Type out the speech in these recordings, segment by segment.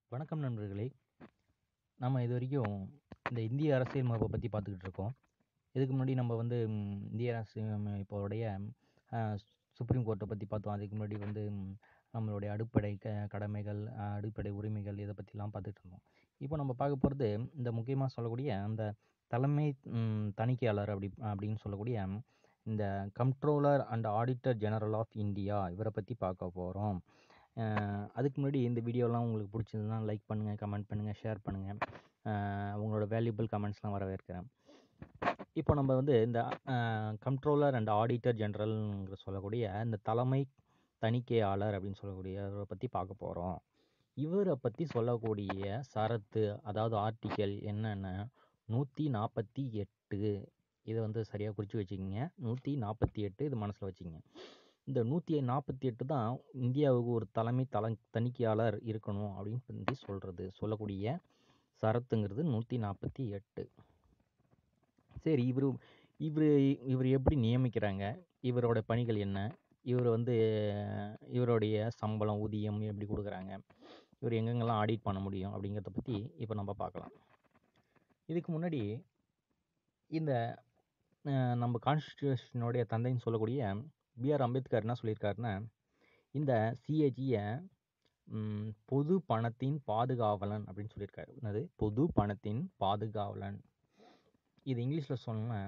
வணக்கம் நண்பர்களே நம்ம இது வரைக்கும் இந்த இந்திய அரசியல் அமைப்பை பற்றி பார்த்துக்கிட்டு இருக்கோம் இதுக்கு முன்னாடி நம்ம வந்து ம், இந்திய அரசியல் அமைப்போடைய அஹ், சுப்ரீம் கோர்ட்டை பற்றி பார்த்தோம் அதுக்கு முன்னாடி வந்து ம், நம்மளுடைய அடிப்படை க கடமைகள் அஹ், அடிப்படை உரிமைகள் இதை பற்றிலாம் பார்த்துட்டு இருந்தோம் இப்போ நம்ம பார்க்க போகிறது இந்த முக்கியமாக சொல்லக்கூடிய அந்த தலைமை ம், தணிக்கையாளர் அப்படி அப்படின்னு சொல்லக்கூடிய இந்த comptroller and auditor general of India இவரை பற்றி பார்க்க போகிறோம் அதுக்கு முன்னாடி இந்த வீடியோலாம் உங்களுக்கு பிடிச்சிருந்ததுன்னா லைக் பண்ணுங்கள் கமெண்ட் பண்ணுங்கள் ஷேர் பண்ணுங்கள் உங்களோட வேல்யூபிள் கமெண்ட்ஸ்லாம் வரவேற்கிறேன் இப்போ நம்ம வந்து இந்த கம்ட்ரோலர் அண்ட் ஆடிட்டர் ஜெனரல்ங்கிற சொல்லக்கூடிய இந்த தலைமை தணிக்கையாளர் அப்படின்னு சொல்லக்கூடியவரை பற்றி பார்க்க போகிறோம் இவரை பற்றி சொல்லக்கூடிய சரத்து அதாவது ஆர்டிக்கல் என்னென்ன நூற்றி நாற்பத்தி எட்டு இதை வந்து சரியாக குறித்து வச்சுக்கிங்க நூற்றி நாற்பத்தி எட்டு இது மனசில் வச்சுக்கிங்க இந்த நூற்றி நாற்பத்தி எட்டு தான் இந்தியாவுக்கு ஒரு தலைமை தல தணிக்கையாளர் இருக்கணும் அப்படின்னு பற்றி சொல்கிறது சொல்லக்கூடிய சரத்துங்கிறது நூற்றி நாற்பத்தி எட்டு சரி இவர் இவர் இவர் எப்படி நியமிக்கிறாங்க இவரோட பணிகள் என்ன இவர் வந்து இவருடைய சம்பளம் ஊதியம் எப்படி கொடுக்குறாங்க இவர் எங்கெங்கெல்லாம் ஆடிட் பண்ண முடியும் அப்படிங்கிறத பற்றி இப்போ நம்ம பார்க்கலாம் இதுக்கு முன்னாடி இந்த அஹ், நம்ம கான்ஸ்டியூஷனுடைய தந்தைன்னு சொல்லக்கூடிய பிஆர் அம்பேத்கர் என்ன சொல்லியிருக்காருன்னா இந்த சிஏஜியை பொது பணத்தின் பாதுகாவலன் அப்படின்னு சொல்லியிருக்காரு என்னது பொது பணத்தின் பாதுகாவலன் இது இங்கிலீஷில் சொன்னா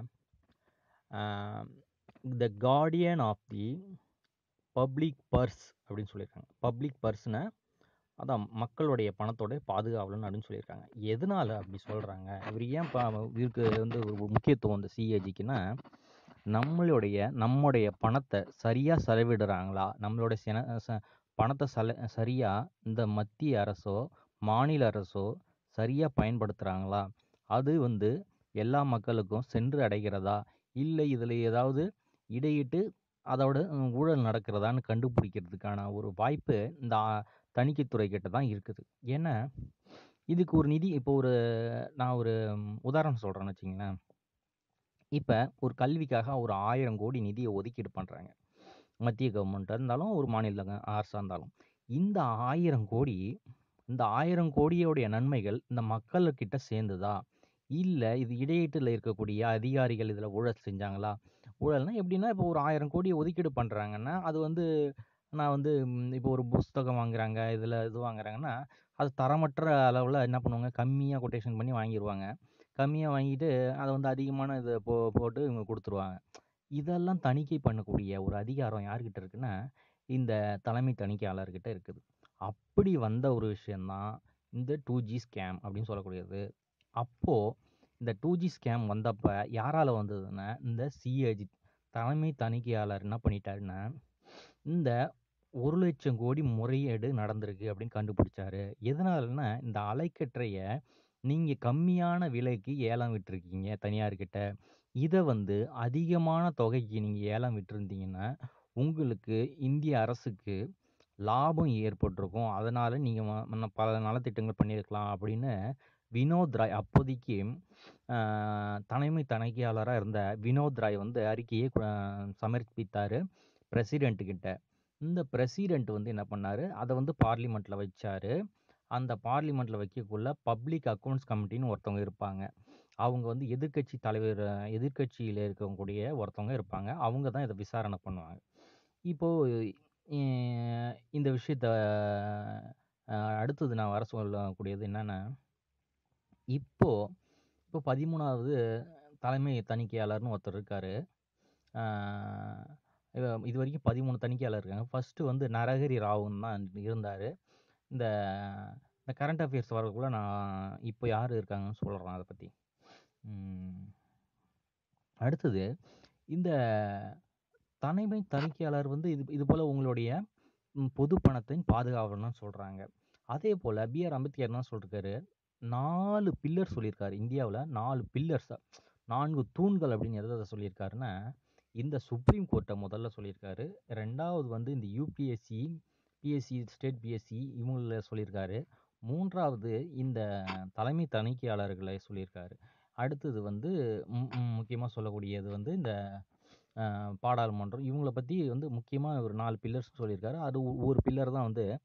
the guardian of the public purse அப்படின்னு சொல்லியிருக்காங்க பப்ளிக் பர்ஸ்னா அதான் மக்களுடைய பணத்தோட பாதுகாவலன் அப்படின்னு சொல்லியிருக்காங்க எதனால அப்படி சொல்கிறாங்க இவர் ஏன் பா இவருக்கு வந்து ஒரு முக்கியத்துவம் இந்த சிஏஜிக்குன்னா நம்மளுடைய நம்முடைய பணத்தை சரியாக செலவிடுறாங்களா நம்மளுடைய சென ச- பணத்தை செல சரியாக இந்த மத்திய அரசோ மாநில அரசோ சரியாக பயன்படுத்துகிறாங்களா அது வந்து எல்லா மக்களுக்கும் சென்று அடைகிறதா இல்லை இதில் ஏதாவது இடையிட்டு அதோட ம், ஊழல் நடக்கிறதான்னு கண்டுபிடிக்கிறதுக்கான ஒரு வாய்ப்பு இந்த ஆ- தணிக்கைத்துறை கிட்ட தான் இருக்குது ஏன்னா இதுக்கு ஒரு நிதி இப்போ ஒரு நான் ஒரு ம், உதாரணம் சொல்கிறேன்னு வச்சிங்களேன் இப்போ ஒரு கல்விக்காக ஒரு ஆயிரம் கோடி நிதியை ஒதுக்கீடு பண்ணுறாங்க மத்திய கவர்மெண்ட்டாக இருந்தாலும் ஒரு மாநில க- அரசாக இருந்தாலும் இந்த ஆயிரம் கோடி இந்த ஆயிரம் கோடியோடைய நன்மைகள் இந்த மக்கள்கிட்ட சேர்ந்துதா இல்லை இது இடையீட்டில் இருக்கக்கூடிய அதிகாரிகள் இதில் ஊழல் செஞ்சாங்களா ஊழல்னா எப்படின்னா இப்போ ஒரு ஆயிரம் கோடி ஒதுக்கீடு பண்ணுறாங்கன்னா அது வந்து நான் வந்து ம், இப்போ ஒரு புஸ்தகம் வாங்குறாங்க இதில் இது வாங்குறாங்கன்னா அது தரமற்ற அளவில் என்ன பண்ணுவாங்க கம்மியாக கொட்டேஷன் பண்ணி வாங்கிடுவாங்க கம்மியாக வாங்கிட்டு அதை வந்து அதிகமான இது போ போட்டு இவங்க கொடுத்துருவாங்க இதெல்லாம் தணிக்கை பண்ணக்கூடிய ஒரு அதிகாரம் யார்கிட்ட இருக்குன்னா இந்த தலைமை தணிக்கையாளர்கிட்ட இருக்குது அப்படி வந்த ஒரு விஷயந்தான் இந்த டூ ஜி ஸ்கேம் அப்படின்னு சொல்லக்கூடியது அப்போது இந்த டூ ஜி ஸ்கேம் வந்தப்போ யாரால் வந்ததுன்னா இந்த சிஏஜி தலைமை தணிக்கையாளர் என்ன பண்ணிட்டாருன்னா இந்த ஒரு லட்சம் கோடி முறையீடு நடந்திருக்கு அப்படின்னு கண்டுபிடிச்சாரு எதனாலன்னா இந்த அலைக்கற்றைய நீங்கள் கம்மியான விலைக்கு ஏலம் விட்டுருக்கீங்க தனியார்கிட்ட இதை வந்து அதிகமான தொகைக்கு நீங்கள் ஏலம் விட்டுருந்தீங்கன்னா உங்களுக்கு இந்திய அரசுக்கு லாபம் ஏற்பட்டிருக்கும் அதனால் நீங்கள் பல நலத்திட்டங்கள் பண்ணியிருக்கலாம் அப்படின்னு வினோத் ராய் அப்போதைக்கு ஆஹ், தலைமை தணிக்கையாளராக இருந்த வினோத் ராய் வந்து அறிக்கையை கு- சமர்ப்பித்தார் பிரசிடென்ட் கிட்ட இந்த பிரசிடென்ட் வந்து என்ன பண்ணார் அதை வந்து பார்லிமெண்ட்டில் வச்சார் அந்த பார்லிமெண்ட்டில் வைக்கக்குள்ள பப்ளிக் அக்கௌண்ட்ஸ் கமிட்டின்னு ஒருத்தவங்க இருப்பாங்க அவங்க வந்து எதிர்க்கட்சி தலைவர் எதிர்க்கட்சியில் இருக்கக்கூடிய ஒருத்தவங்க இருப்பாங்க அவங்க தான் இதை விசாரணை பண்ணுவாங்க இப்போது இந்த விஷயத்த அஹ், அடுத்தது நான் வர சொல்லக்கூடியது என்னென்னா இப்போ இப்போ பதிமூணாவது தலைமை தணிக்கையாளர்னு ஒருத்தர் இருக்கார் இது வரைக்கும் பதிமூணு தணிக்கையாளர் இருக்காங்க ஃபஸ்ட்டு வந்து நரஹரி ராவுன்னு தான் இருந்தார் இந்த இந்த கரண்ட் அஃபேர்ஸ் வரக்குள்ள நான் இப்போ யார் இருக்காங்கன்னு சொல்கிறேன் அதை பற்றி அடுத்தது இந்த தலைமை தணிக்கையாளர் வந்து இது இது போல் உங்களுடைய ம், பொது பணத்தின் பாதுகாவலன்னு சொல்கிறாங்க அதே போல் பிஆர் அம்பேத்கர் என்ன சொல்லிருக்காரு நாலு பில்லர் சொல்லியிருக்காரு இந்தியாவில் நாலு பில்லர்ஸ் நான்கு தூண்கள் அப்படின்னு எதை எதை சொல்லியிருக்காருன்னா இந்த சுப்ரீம் கோர்ட்டை முதல்ல சொல்லியிருக்காரு ரெண்டாவது வந்து இந்த யூபிஎஸ்சி பிஎஸ்சி ஸ்டேட் பிஎஸ்சி இவங்கள சொல்லியிருக்காரு மூன்றாவது இந்த தலைமை தணிக்கையாளர்களை சொல்லியிருக்காரு அடுத்தது வந்து முக்கியமாக சொல்லக்கூடியது வந்து இந்த அஹ், பாராளுமன்றம் இவங்கள பற்றி வந்து முக்கியமாக ஒரு நாலு பில்லர்ஸ் சொல்லியிருக்காரு அது ஒ- ஒரு பில்லர் தான் வந்து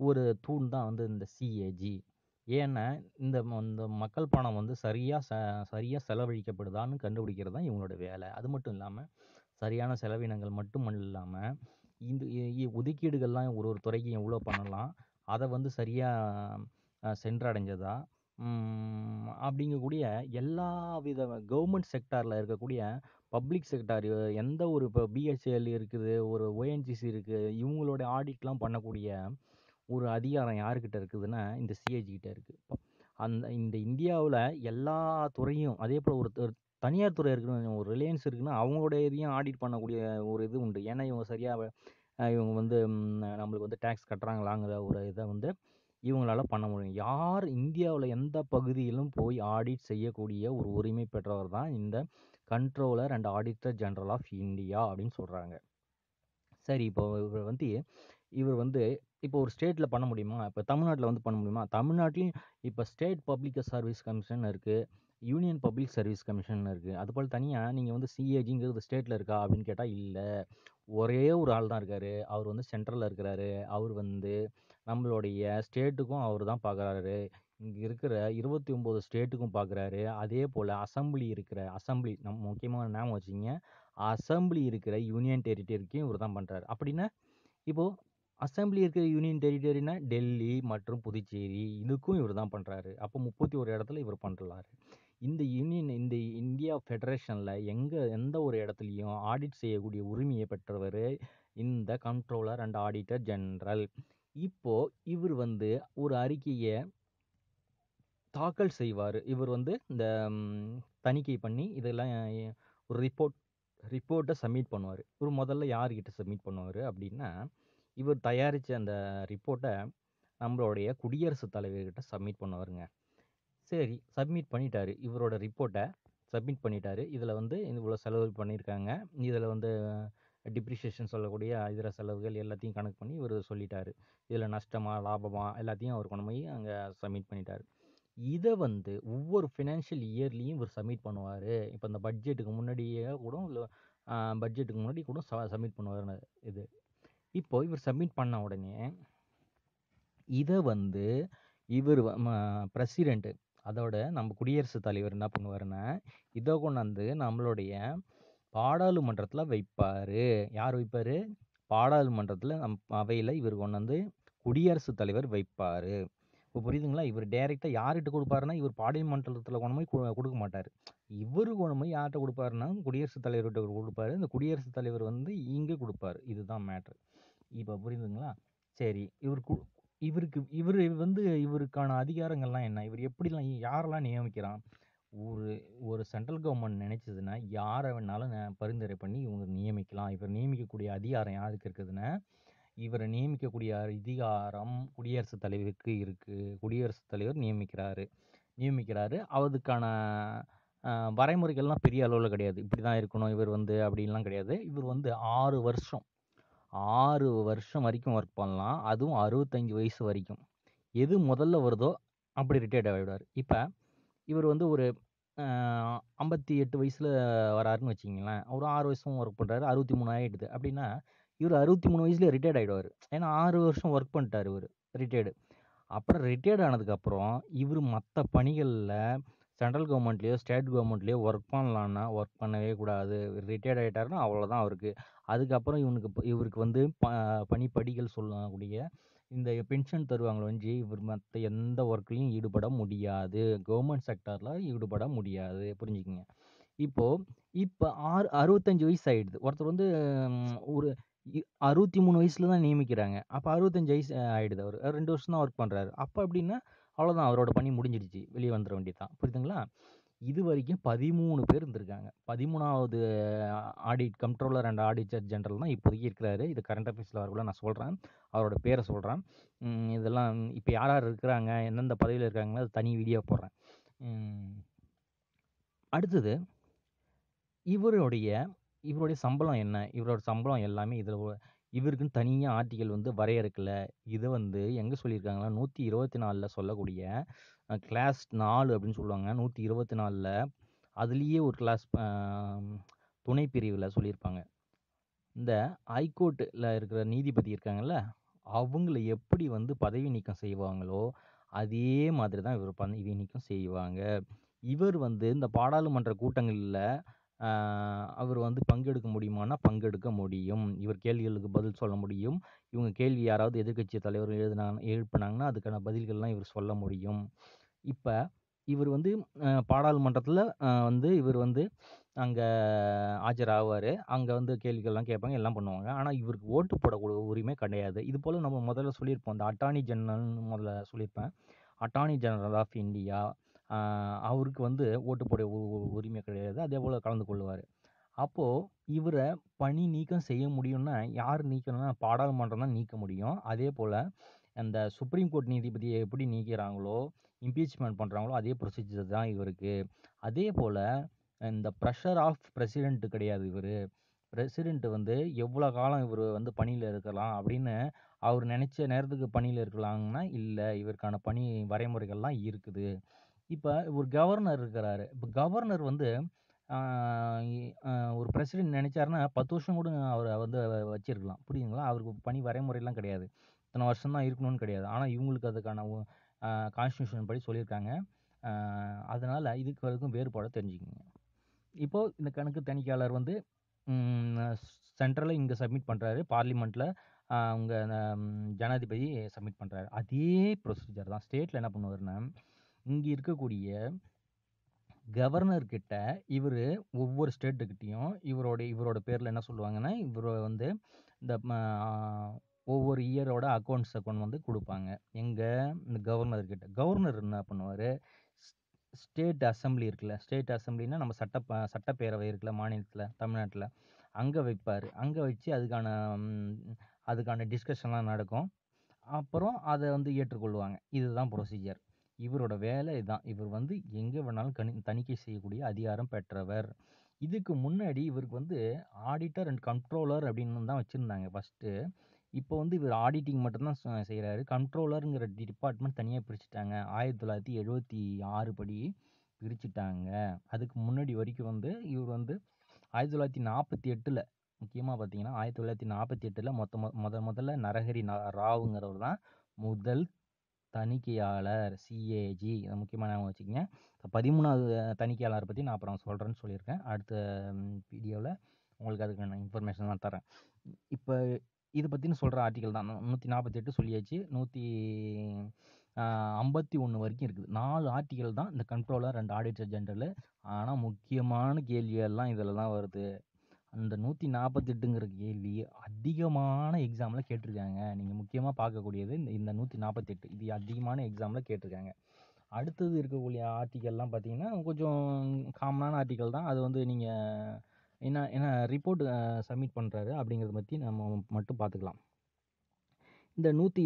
ஒரு தூண் தான் வந்து இந்த சிஏஜி ஏன்னா இந்த ம இந்த மக்கள் பணம் வந்து சரியா ச சரியா செலவழிக்கப்படுதான்னு கண்டுபிடிக்கிறது தான் இவங்களோட வேலை. அது மட்டும் இல்லாம, சரியான செலவினங்கள் மட்டும் இல்லாம, இந்த இ இ ஒதுக்கீடுகள்லாம் ஒரு ஒரு துறைக்கும் எவ்வளோ பண்ணலாம், அத வந்து சரியா அ சென்றடைஞ்சதா, ம் அப்படிங்கக்கூடிய எல்லா வித கவர்மெண்ட் செக்டார்ல இருக்கக்கூடிய பப்ளிக் செக்டார் எந்த ஒரு இப்போ பிஹெச்எல் இருக்குது, ஒரு ஓஎன்ஜிசி இருக்கு, இவங்களோட ஆடிட்லாம் பண்ணக்கூடிய ஒரு அதிகாரம் யார்கிட்ட இருக்குதுன்னா, இந்த சிஏஜி கிட்ட இருக்கு. ப அந்த இந்த இந்தியாவுல எல்லா துறையும் அதேபோல ஒரு ஒரு தனியார் துறை இருக்குன்னு ஒரு ரிலையன்ஸ் இருக்குன்னா, அவங்களோட இதையும் ஆடிட் பண்ணக்கூடிய ஒரு இது உண்டு. ஏன்னா, இவங்க சரியா அ இவங்க வந்து ம் நம்மளுக்கு வந்து டேக்ஸ் கட்டுறாங்களாங்கிற ஒரு இத வந்து இவங்களால பண்ண முடியும். யார் இந்தியாவுல எந்த பகுதியிலும் போய் ஆடிட் செய்யக்கூடிய ஒரு உரிமை பெற்றவர் தான் இந்த controller and auditor general of India அப்படின்னு சொல்றாங்க. சரி இப்போ இவர் வந்து இவர் வந்து இப்போ ஒரு ஸ்டேட்ல பண்ண முடியுமா? இப்ப தமிழ்நாட்டுல வந்து பண்ண முடியுமா? தமிழ்நாட்டிலயும் இப்ப ஸ்டேட் பப்ளிக் சர்வீஸ் கமிஷன் இருக்கு. யூனியன் பப்ளிக் சர்வீஸ் கமிஷன் இருக்கு. அதுபோல தனியா நீங்க வந்து சிஏஜிங்கிறது ஸ்டேட்ல இருக்கா? அப்படின்னு கேட்டா இல்ல. ஒரே ஒரு ஆள் தான் இருக்காரு. அவர் வந்து சென்ட்ரல்ல இருக்கிறாரு. அவர் வந்து நம்மளுடைய ஸ்டேட்டுக்கும் அவர் தான் பார்க்குறாரு. இங்க இருக்கிற 29 ஸ்டேட்டுக்கும் பார்க்குறாரு. அதேபோல அசெம்பிளி இருக்கிற அசெம்பிளி நம் முக்கியமா ஞாபகம் வச்சுக்கங்க. அசெம்பிளி இருக்கிற யூனியன் டெரிட்டரிக்கும் இவர் தான் பண்றாரு. அப்படின்னா, இப்போ அசெம்பிளி இருக்கிற யூனியன் டெரிட்டரினா டெல்லி மற்றும் புதுச்சேரி இதுக்கும் இவர் தான் பண்றாரு. அப்போ 31 இடத்துல இவர் பண்றாரு. இந்த யூனியன் இந்த இந்தியா ஃபெடரேஷன்ல எங்க எந்த ஒரு இடத்துலயும் ஆடிட் செய்யக்கூடிய உரிமையை பெற்றவரு இந்த கண்ட்ரோலர் அண்ட் ஆடிட்டர் ஜெனரல். இப்போ இவர் வந்து ஒரு அறிக்கைய தாக்கல் செய்வாரு. இவர் வந்து இந்த ம் தணிக்கை பண்ணி இதெல்லாம் ஒரு ரிப்போர்ட் ரிப்போர்ட்ட சப்மிட் பண்ணுவாரு. இவர் முதல்ல யார்கிட்ட சப்மிட் பண்ணுவாரு அப்படின்னா, இவர் தயாரிச்ச அந்த ரிப்போர்ட்ட நம்மளுடைய குடியரசுத் தலைவர்கிட்ட சப்மிட் பண்ணுவாருங்க. சரி சப்மிட் பண்ணிட்டாரு. இவரோட ரிப்போர்ட்ட சப்மிட் பண்ணிட்டாரு. இதுல வந்து இவ்வளோ செலவு பண்ணியிருக்காங்க. இதுல வந்து டிப்ரிசியேஷன் சொல்லக்கூடிய இதர செலவுகள் எல்லாத்தையும் கணக்கு பண்ணி இவரு சொல்லிட்டாரு. இதுல நஷ்டமா, லாபமா எல்லாத்தையும் அவர் கொண்டு போய் அங்க சப்மிட் பண்ணிட்டாரு. இத வந்து ஒவ்வொரு ஃபினான்ஷியல் இயர்லயும் இவர் சப்மிட் பண்ணுவாரு. இப்ப இந்த பட்ஜெட்டுக்கு முன்னாடியே கூட இல்ல அ பட்ஜெட்டுக்கு முன்னாடி கூட ச சப்மிட் பண்ணுவாருன்னு இது. இப்போ இவர் சப்மிட் பண்ண உடனே இத வந்து இவர் வ ம பிரசிடென்ட் அதோட நம்ம குடியரசுத் தலைவர் என்ன பண்ணுவாருன்னா, இத கொண்டாந்து நம்மளுடைய பாராளுமன்றத்துல வைப்பாரு. யார் வைப்பாரு? பாராளுமன்றத்துல நம் அவையில இவர் கொண்டாந்து குடியரசுத் தலைவர் வைப்பாரு. இப்போ புரியுதுங்களா? இவர் டைரக்ட்டா யார்கிட்ட குடுப்பாருன்னா, இவர் பாராளுமன்றத்துல கொண்டு போய் கு குடுக்க மாட்டாரு. இவரு கொண்டு போய் யார்ட்ட குடுப்பாருன்னா, குடியரசுத் தலைவர்கிட்ட குடுப்பாரு. இந்த குடியரசுத் தலைவர் வந்து இங்க குடுப்பாரு. இதுதான் மேட்டர். இப்போ புரியுதுங்களா? சரி இவர் கு இவருக்கு இவரு வந்து இவருக்கான அதிகாரங்கள்லாம் என்ன? இவர் எப்படிலாம் யாரெல்லாம் நியமிக்கிறான்? ஒரு ஒரு சென்ட்ரல் கவர்மெண்ட் நினைச்சதுன்னா, யார வேணாலும் ந பரிந்துரை பண்ணி இவங்க நியமிக்கலாம். இவர் நியமிக்கக்கூடிய அதிகாரம் யாருக்கு இருக்குதுன்னா, இவர நியமிக்கக்கூடிய அதிகாரம் குடியரசுத் தலைவருக்கு இருக்கு. குடியரசுத் தலைவர் நியமிக்கிறாரு நியமிக்கிறாரு. அதுக்கான அ வரைமுறைகள்லாம் பெரிய அளவுல கிடையாது. இப்படிதான் இருக்கணும் இவர் வந்து அப்படின்லாம் கிடையாது. இவர் வந்து 6 வருஷம் 6 வருஷம் வரைக்கும் ஒர்க் பண்ணலாம். அதுவும் 65 வயசு வரைக்கும். எது முதல்ல வருதோ அப்படி ரிட்டயர்ட் ஆயிடுவாரு. இப்ப இவர் வந்து ஒரு அ 58 வயசுல வராருன்னு வச்சுக்கங்களேன். ஒரு 6 வருஷம் ஒர்க் பண்றாரு. 63 ஆயிடுது. அப்படின்னா, இவரு 63 வயசுலயே ரிட்டயர்ட் ஆயிடுவாரு. ஏன்னா 6 வருஷம் ஒர்க் பண்ணிட்டாரு இவரு. ரிட்டயர்டு. அப்புறம் ரிட்டயர்ட் ஆனதுக்கப்புறம், இவரு மத்த பணிகள்ல சென்ட்ரல் கவர்மெண்ட்லயோ, ஸ்டேட் கவர்மெண்ட்லயோ ஒர்க் பண்ணலான்னா, ஒர்க் பண்ணவே கூடாது. ரிட்டயர்ட் ஆயிட்டாருன்னா அவ்வளோதான் அவருக்கு. அதுக்கப்புறம் இவனுக்கு ப இவருக்கு வந்து ப பணிப்படிகள் சொல்லக்கூடிய இந்த பென்ஷன் தருவாங்கள ஒழிஞ்சு, இவர் மத்த எந்த ஒர்க்லயும் ஈடுபட முடியாது. கவர்மெண்ட் செக்டார்ல ஈடுபட முடியாது. புரிஞ்சுக்கங்க. இப்போ இப்ப ஆறு 65 வயசு ஆயிடுது. ஒருத்தர் வந்து ம் ஒரு இ 63 வயசுல தான் நியமிக்கிறாங்க. அப்ப 65 வயசு ஆயிடுது அவரு. 2 வருஷம் தான் ஒர்க் பண்றாரு. அப்ப அப்படின்னா, அவ்வளோதான் அவரோட பணி முடிஞ்சிடுச்சு. வெளிய வந்துர வேண்டியது தான். புரியுதுங்களா? இதுவரைக்கும் 13 பேர் இருந்திருக்காங்க. 13வது audit controller and auditor general தான் இப்போதைக்கு இருக்கிறாரு. இது கரண்ட் அஃபேர்ஸ்ல வரக்குள்ள நான் சொல்றேன். அவரோட பேர சொல்றேன். ம் இதெல்லாம் இப்ப யார் யார் இருக்கிறாங்க, எந்தெந்த பதவியில இருக்காங்கன்னு அது தனி வீடியோ போடுறேன். ம். அடுத்தது இவருடைய இவருடைய சம்பளம் என்ன? இவரோட சம்பளம் எல்லாமே இதுல ஒ இவருக்குன்னு தனியா ஆர்டிக்கிள் வந்து வரையறுக்கல. இத வந்து எங்க சொல்லியிருக்காங்கன்னா, 124ல சொல்லக்கூடிய அ கிளாஸ் 4 அப்படின்னு சொல்லுவாங்க. 124ல அதிலேயே ஒரு கிளாஸ் அ துணை பிரிவுல சொல்லியிருப்பாங்க. இந்த ஹைகோர்ட்ல இருக்கிற நீதிபதி இருக்காங்கல்ல, அவங்கள எப்படி வந்து பதவி நீக்கம் செய்வாங்களோ, அதே மாதிரி தான் இவர் பதவி நீக்கம் செய்வாங்க. இவர் வந்து இந்த பாராளுமன்ற கூட்டங்கள்ல அ அவர் வந்து பங்கெடுக்க முடியுமான்னா, பங்கெடுக்க முடியும். இவர் கேள்விகளுக்கு பதில் சொல்ல முடியும். இவங்க கேள்வி யாராவது எதிர்க்கட்சி தலைவர் எழுதுனாங்க எழுப்புனாங்கன்னா, அதுக்கான பதில்கள்லாம் இவர் சொல்ல முடியும். இப்ப இவர் வந்து அ பாராளுமன்றத்தில அ வந்து இவர் வந்து அங்க ஆஜராவாரு. அங்க வந்து கேள்விகள்லாம் கேட்பாங்க, எல்லாம் பண்ணுவாங்க. ஆனா இவருக்கு ஓட்டு போட கூட உரிமை கிடையாது. இது போல நம்ம முதல்ல சொல்லியிருப்போம். இந்த அட்டார்னி ஜெனரல்னு முதல்ல சொல்லியிருப்பேன். அட்டார்னி ஜெனரல் ஆஃப் இந்தியா அ அவருக்கு வந்து ஓட்டு போட உ உ உரிமை கிடையாது. அதேபோல கலந்து கொள்வாரு. அப்போ இவர பணி நீக்கம் செய்ய முடியும்னா, யார் நீக்கணும்னா பாராளுமன்றம் தான் நீக்க முடியும். அதேபோல அந்த சுப்ரீம் கோர்ட் நீதிபதிய எப்படி நீக்கிறாங்களோ, இம்பீச்மென்ட் பண்றாங்களோ, அதே ப்ரொசீஜர் தான் இவருக்கு. அதேபோல இந்த பிரஷர் ஆஃப் பிரசிடென்ட் கிடையாது இவரு. பிரசிடென்ட் வந்து எவ்வளோ காலம் இவரு வந்து பணியில இருக்கலாம் அப்படின்னு அவர் நெனைச்ச நேரத்துக்கு பணியில இருக்கலாம்னா, இல்ல. இவருக்கான பணி வரைமுறைகள்லாம் இருக்குது. இப்ப ஒரு கவர்னர் இருக்கிறாரு. இப்ப கவர்னர் வந்து ஆ அ ஒரு பிரசிடென்ட் நெனைச்சாருன்னா 10 வருஷம் கூட அவர வந்து வச்சிருக்கலாம். புரியுதுங்களா? அவருக்கு பணி வரைமுறைலாம் கிடையாது. இத்தன வருஷம் தான் இருக்கணும்னு கிடையாது. ஆனா இவங்களுக்கு அதுக்கான ஒ அ கான்ஸ்டிடியூஷன் படி சொல்லியிருக்காங்க. அ அதனால இதுக்கும் அதுக்கும் வேறுபாட தெரிஞ்சுக்கங்க. இப்போ இந்த கணக்கு தணிக்கையாளர் வந்து ம் சென்ட்ரல்ல இங்க சப்மிட் பண்றாரு. பார்லிமென்ட்ல அ உங்க ம் ஜனாதிபதி சப்மிட் பண்றாரு. அதே ப்ரொசீஜர் தான். ஸ்டேட்ல என்ன பண்ணுவாருன்னா, இங்க இருக்கக்கூடிய கவர்னர் கிட்ட இவரு ஒவ்வொரு ஸ்டேட்டுக்கிட்டயும் இவரோட இவரோட பேர்ல என்ன சொல்லுவாங்கன்னா, இவர வந்து இந்த ம ஒவ்வொரு இயரோட அக்கவுண்ட்ஸ் அக்கவுண்ட் வந்து குடுப்பாங்க. எங்க? இந்த கவர்னர் கிட்ட. கவர்னர் என்ன பண்ணுவாரு, ஸ் ஸ்டேட் அசெம்பிளி இருக்குல்ல, ஸ்டேட் அசெம்பிளின்னா நம்ம சட்டப்ப சட்டப்பேரவை இருக்குல்ல மாநிலத்தில, தமிழ்நாட்டுல. அங்க வைப்பாரு. அங்க வச்சு அதுக்கான ம் அதுக்கான டிஸ்கஷன்லாம் நடக்கும். அப்புறம் அத வந்து ஏற்றுக்கொள்வாங்க. இதுதான் ப்ரொசீஜர். இவரோட வேலை இதான். இவர் வந்து எங்க வேணாலும் கணி தணிக்கை செய்யக்கூடிய அதிகாரம் பெற்றவர். இதுக்கு முன்னாடி இவருக்கு வந்து ஆடிட்டர் அண்ட் கண்ட்ரோலர் அப்படின்னு தான் வச்சிருந்தாங்க ஃபர்ஸ்ட்டு. இப்போ வந்து இவர் ஆடிட்டிங் மட்டும் தான் ச செய்றாரு. கண்ட்ரோலர்ங்கிற டிபார்ட்மெண்ட் தனியா பிரிச்சுட்டாங்க. 1976 படி பிரிச்சுட்டாங்க. அதுக்கு முன்னாடி வரைக்கும் வந்து இவர் வந்து 1948ல முக்கியமா பார்த்தீங்கன்னா, 1948ல மொத்த மொ மொத முதல்ல நரஹரி ந ராவ்ங்கிறவர் தான் முதல் தணிக்கையாளர். சிஏஜி இத முக்கியமா ஞாபகம் வச்சுக்கங்க. 13வது தணிக்கையாளர பத்தி நான் அப்புறம் சொல்றேன்னு சொல்லியிருக்கேன். அடுத்த வீடியோல உங்களுக்கு அதுக்கான இன்ஃபர்மேஷன் நான் தரேன். இப்ப இத பத்தின சொல்ற ஆர்டிக்கிள் தான். 148 சொல்லியாச்சு. 100 அ 51 வரைக்கும் இருக்குது. 4 ஆர்டிக்கிள் தான் இந்த கண்ட்ரோலர் அண்ட் ஆடிட்டர் ஜெனரலு. ஆனா முக்கியமான கேள்வி எல்லாம் இதுல தான் வருது. அந்த 148ங்கிற கேள்வி அதிகமான எக்ஸாம்ல கேட்டிருக்காங்க. நீங்க முக்கியமா பார்க்கக்கூடியது இந்த இந்த 148 இது அதிகமான எக்ஸாம்ல கேட்டிருக்காங்க. அடுத்தது இருக்கக்கூடிய ஆர்டிக்கல்லாம் பார்த்தீங்கன்னா, கொஞ்சம் காமனான ஆர்டிக்கிள் தான். அது வந்து நீங்க என்ன என்ன ரிப்போர்ட் அ சப்மிட் பண்றாரு அப்படிங்கிறத பத்தி நம்ம மட்டும் பார்த்துக்கலாம். இந்த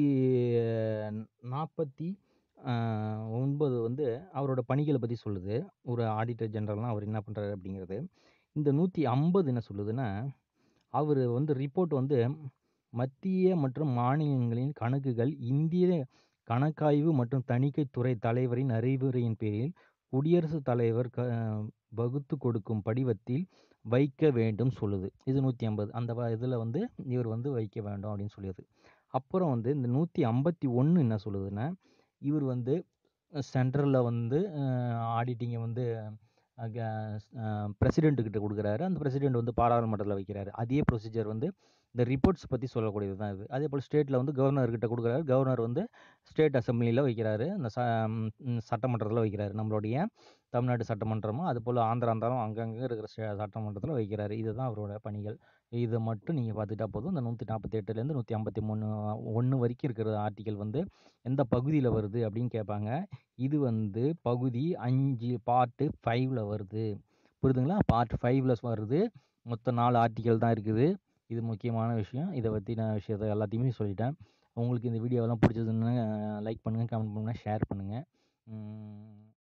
140 அ 9 வந்து அவரோட பணிகள பத்தி சொல்லுது. ஒரு ஆடிட்டர் ஜெனரல்னா அவர் என்ன பண்றாரு அப்படிங்கிறது. இந்த 150 என்ன சொல்லுதுன்னா, அவரு வந்து ரிப்போர்ட் வந்து மத்திய மற்றும் மாநிலங்களின் கணக்குகள் இந்திய கணக்காய்வு மற்றும் தணிக்கைத் துறை தலைவரின் அறிவுரையின் பேரில் குடியரசுத் தலைவர் க வகுத்துக் கொடுக்கும் படிவத்தில் வைக்க வேண்டும் சொல்லுது. இது 150 அந்த வ இதுல வந்து இவர் வந்து வைக்க வேண்டும் அப்படின்னு சொல்லியது. அப்புறம் வந்து இந்த 151 என்ன சொல்லுதுன்னா, இவர் வந்து சென்ட்ரல்ல வந்து அ ஆடிட்டிங்க வந்து அ க அ பிரசிடென்ட் கிட்ட குடுக்குறாரு. அந்த பிரசிடென்ட் வந்து பாராளுமன்றத்தில வைக்கிறாரு. அதே ப்ரொசீஜர் வந்து இந்த ரிப்போர்ட்ஸ் பத்தி சொல்லக்கூடியது தான் இது. அதேபோல ஸ்டேட்ல வந்து கவர்னர் கிட்ட குடுக்குறாரு. கவர்னர் வந்து ஸ்டேட் அசெம்பிளில வைக்கிறாரு. இந்த ச ம் சட்டமன்றத்தில வைக்கிறாரு. நம்மளுடைய தமிழ்நாடு சட்டமன்றமும், அதுபோல ஆந்திரா இருந்தாலும் அங்கங்க இருக்கிற ஸ்ட சட்டமன்றத்தில வைக்கிறாரு. இதுதான் அவரோட பணிகள். இத மட்டும் நீங்க பார்த்துக்கிட்டா போதும். இந்த 148லேருந்து 153 1 வரைக்கும் இருக்கிற ஆர்டிக்கிள் வந்து எந்த பகுதியில வருது அப்படின்னு கேட்பாங்க. இது வந்து பகுதி 5 பார்ட் 5ல வருது. புரியுதுங்களா? பார்ட் 5ல வருது. மொத்தம் 4 ஆர்டிக்கிள் தான் இருக்குது. இது முக்கியமான விஷயம். இத பத்தின விஷயத்த எல்லாத்தையுமே சொல்லிட்டேன். உங்களுக்கு இந்த வீடியோலாம் பிடிச்சதுன்னா லைக் பண்ணுங்க, கமெண்ட் பண்ணுங்க, ஷேர் பண்ணுங்க. ம்.